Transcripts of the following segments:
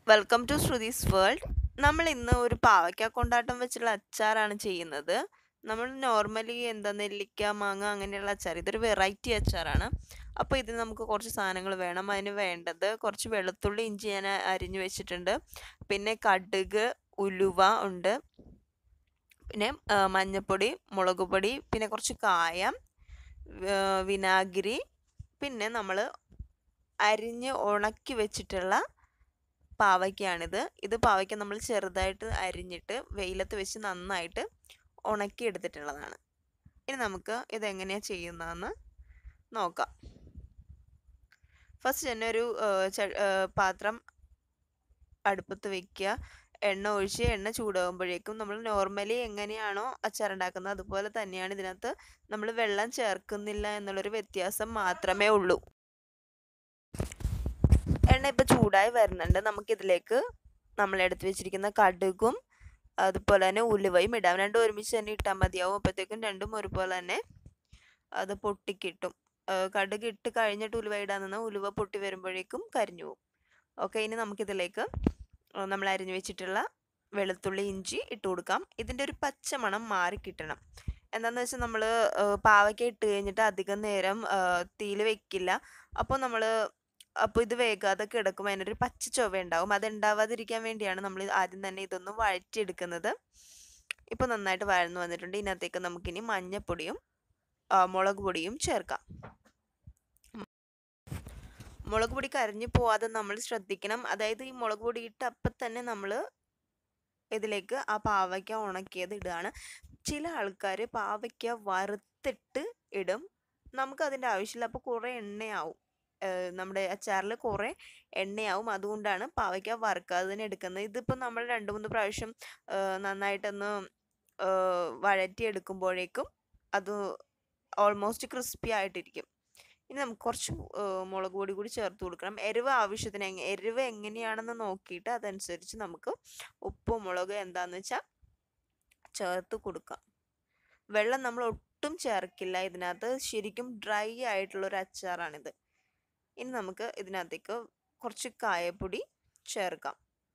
welcome to Shruthi's world നമ്മൾ ഇന്ന് ഒരു പാവയ്ക്ക കൊണ്ടാട്ടം വെച്ചുള്ള അച്ചാറാണ് ചെയ്യുന്നത് നമ്മൾ നോർമലി എന്താ നെല്ലിക്ക മാങ്ങ അങ്ങനെയുള്ള അച്ചാർ ഇതൊരു വെറൈറ്റി അച്ചാറാണ് അപ്പോൾ ഇതിന് നമുക്ക് കുറച്ച് സാധനങ്ങൾ വേണം അതിന് വേണ്ടത് കുറച്ച് വെളുത്തുള്ളി ഇഞ്ചി ഞാൻ അരിഞ്ഞു വെച്ചിട്ടുണ്ട് പിന്നെ കടുക് ഉലുവ ഉണ്ട് പിന്നെ ആ, മഞ്ഞൾപ്പൊടി മുളക് പൊടി പിന്നെ കുറച്ച് കായം ആ, വിനാഗിരി പിന്നെ നമ്മൾ അരിഞ്ഞ് ഉണക്കി വെച്ചിട്ടുള്ള പാവയ്ക്കാണിത് ഇത് പാവയ്ക്ക നമ്മൾ ചെറുതായിട്ട് അരിഞ്ഞിട്ട് വെയിലത്ത് വെച്ച് നന്നായിട്ട് ഉണക്കി എടുത്തിട്ടുള്ളതാണ് ഇനി നമുക്ക് ഇതെങ്ങനെയാണ് ചെയ്യുന്നതെന്ന് നോക്കാം ഫസ്റ്റ് തന്നെ ഒരു ആ, ച- ആ, പാത്രം അടുപ്പത്ത് വെക്കുക എണ്ണ ഒഴിച്ച് എണ്ണ ചൂടാകുമ്പോഴേക്കും നമ്മൾ നോർമലി എങ്ങനെയാണോ അച്ചാർ ഉണ്ടാക്കുന്നത് അതുപോലെ തന്നെയാണ് ഇതിനകത്ത് നമ്മൾ വെള്ളം ചേർക്കുന്നില്ല എന്നുള്ളൊരു വ്യത്യാസം മാത്രമേ ഉള്ളൂ എണ്ണ ഇപ്പോൾ ചൂടായി വരുന്നുണ്ട് നമുക്കിതിലേക്ക് നമ്മൾ എടുത്തു വെച്ചിരിക്കുന്ന കടുകും അതുപോലെ തന്നെ ഉലുവയും ഇടാം രണ്ടും ഒരുമിച്ച് തന്നെ ഇട്ടാൽ മതിയാവും അപ്പോഴത്തേക്കും രണ്ടും ഒരുപോലെ തന്നെ അത് പൊട്ടിക്കിട്ടും ആ, കടുക് ഇട്ട് കഴിഞ്ഞിട്ട് ഉലുവ ഇടാൻ നിന്നാൽ ഉലുവ പൊട്ടി വരുമ്പോഴേക്കും കരിഞ്ഞു പോകും ഓക്കെ ഇനി നമുക്കിതിലേക്ക് ആ, നമ്മൾ അരിഞ്ഞു വെച്ചിട്ടുള്ള വെളുത്തുള്ളി ഇഞ്ചി ഇട്ട് കൊടുക്കാം ഇതിൻ്റെ ഒരു പച്ചമണം മാറി കിട്ടണം എന്താണെന്ന് വെച്ചാൽ നമ്മൾ പാവയ്ക്ക ഇട്ട് കഴിഞ്ഞിട്ട് അധികം നേരം തീയിൽ വെക്കില്ല അപ്പോൾ നമ്മൾ അപ്പോൾ ഇത് വേഗാതെ കിടക്കും അതിനൊരു പച്ച ചൊവ ഉണ്ടാവും അത് ഉണ്ടാവാതിരിക്കാൻ വേണ്ടിയാണ് നമ്മൾ ആദ്യം തന്നെ ഇതൊന്ന് വഴറ്റിയെടുക്കുന്നത് ഇപ്പോൾ നന്നായിട്ട് വഴന്നു വന്നിട്ടുണ്ട് ഇതിനകത്തേക്ക് നമുക്കിനി മഞ്ഞപ്പൊടിയും ആ, മുളക് പൊടിയും ചേർക്കാം മുളക് പൊടി കരഞ്ഞു പോവാതെ നമ്മൾ ശ്രദ്ധിക്കണം അതായത് ഈ മുളക് പൊടി ഇട്ട് അപ്പം തന്നെ നമ്മൾ ഇതിലേക്ക് ആ പാവയ്ക്ക ഉണക്കിയത് ഇടുകയാണ് ചില ആൾക്കാർ പാവയ്ക്ക വറുത്തിട്ട് ഇടും നമുക്ക് അതിൻ്റെ ആവശ്യമില്ല അപ്പോൾ കുറേ എണ്ണയാവും ഏഹ് നമ്മുടെ അച്ചാറിൽ കുറേ എണ്ണയാവും അതുകൊണ്ടാണ് പാവയ്ക്ക വറുക്കാതെ തന്നെ എടുക്കുന്നത് ഇതിപ്പോൾ നമ്മൾ രണ്ട് മൂന്ന് പ്രാവശ്യം ഏഹ് നന്നായിട്ടൊന്ന് ഏഹ് വഴറ്റിയെടുക്കുമ്പോഴേക്കും അത് ഓൾമോസ്റ്റ് ക്രിസ്പി ആയിട്ടിരിക്കും ഇനി നമുക്ക് കുറച്ച് ഏഹ് മുളക് പൊടി കൂടി ചേർത്ത് കൊടുക്കണം എരിവ് ആവശ്യത്തിന് എങ്ങ- എരിവ് എങ്ങനെയാണെന്ന് നോക്കിയിട്ട് അതനുസരിച്ച് നമുക്ക് ഉപ്പ് മുളക് എന്താന്ന് വെച്ചാൽ ചേർത്ത് കൊടുക്കാം വെള്ളം നമ്മൾ ഒട്ടും ചേർക്കില്ല ഇതിനകത്ത് ശരിക്കും ഡ്രൈ ആയിട്ടുള്ള ഒരു അച്ചാറാണിത് ഇനി നമുക്ക് ഇതിനകത്തേക്ക് കുറച്ച് കായപ്പൊടി ചേർക്കാം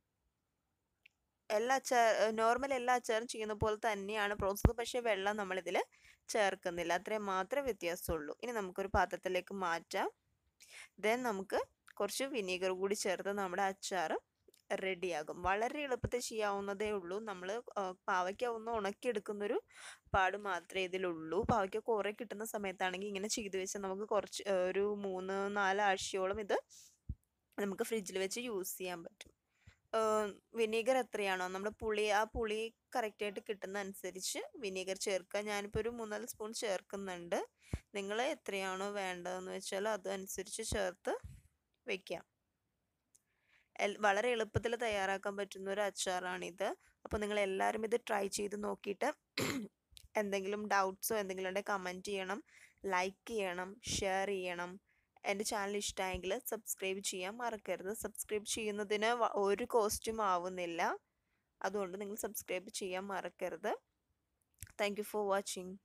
എല്ലാ അച്ചാർ നോർമൽ എല്ലാ അച്ചാറും ചെയ്യുന്ന പോലെ തന്നെയാണ് പ്രോസസ്സ് പക്ഷേ വെള്ളം നമ്മളിതിൽ ചേർക്കുന്നില്ല അത്രയും മാത്രമേ വ്യത്യാസമുള്ളൂ ഇനി നമുക്കൊരു പാത്രത്തിലേക്ക് മാറ്റാം ദെൻ നമുക്ക് കുറച്ച് വിനീഗർ കൂടി ചേർത്ത് നമ്മുടെ അച്ചാർ റെഡിയാകും വളരെ എളുപ്പത്തിൽ ചെയ്യാവുന്നതേ ഉള്ളൂ നമ്മൾ പാവയ്ക്ക ഒന്ന് ഉണക്കിയെടുക്കുന്നൊരു പാട് മാത്രമേ ഇതിലുള്ളൂ പാവയ്ക്ക കുറേ കിട്ടുന്ന സമയത്താണെങ്കിൽ ഇങ്ങനെ ചെയ്ത് വെച്ചാൽ നമുക്ക് കുറച്ച് ആ, ഒരു മൂന്ന് നാല് ആഴ്ചയോളം ഇത് നമുക്ക് ഫ്രിഡ്ജിൽ വെച്ച് യൂസ് ചെയ്യാൻ പറ്റും വിനീഗർ എത്രയാണോ നമ്മുടെ പുളി ആ പുളി കറക്റ്റായിട്ട് കിട്ടുന്ന അനുസരിച്ച് വിനീഗർ ചേർക്കുക ഞാനിപ്പോൾ ഒരു മൂന്നാല് സ്പൂൺ ചേർക്കുന്നുണ്ട് നിങ്ങൾ എത്രയാണോ വേണ്ടതെന്ന് വെച്ചാൽ അതനുസരിച്ച് ചേർത്ത് വെക്കാം എൽ- വളരെ എളുപ്പത്തിൽ തയ്യാറാക്കാൻ പറ്റുന്ന ഒരു അച്ചാറാണിത് അപ്പോൾ നിങ്ങൾ എല്ലാവരും ഇത് ട്രൈ ചെയ്ത് നോക്കിയിട്ട് എന്തെങ്കിലും ഡൗട്ട്സോ എന്തെങ്കിലും ഉണ്ടെങ്കിൽ കമൻറ്റ് ചെയ്യണം ലൈക്ക് ചെയ്യണം ഷെയർ ചെയ്യണം എൻ്റെ ചാനൽ ഇഷ്ടമായെങ്കിൽ സബ്സ്ക്രൈബ് ചെയ്യാൻ മറക്കരുത് സബ്സ്ക്രൈബ് ചെയ്യുന്നതിന് വ- ഒരു കോസ്റ്റും ആവുന്നില്ല അതുകൊണ്ട് നിങ്ങൾ സബ്സ്ക്രൈബ് ചെയ്യാൻ മറക്കരുത് താങ്ക് യു ഫോർ വാച്ചിങ്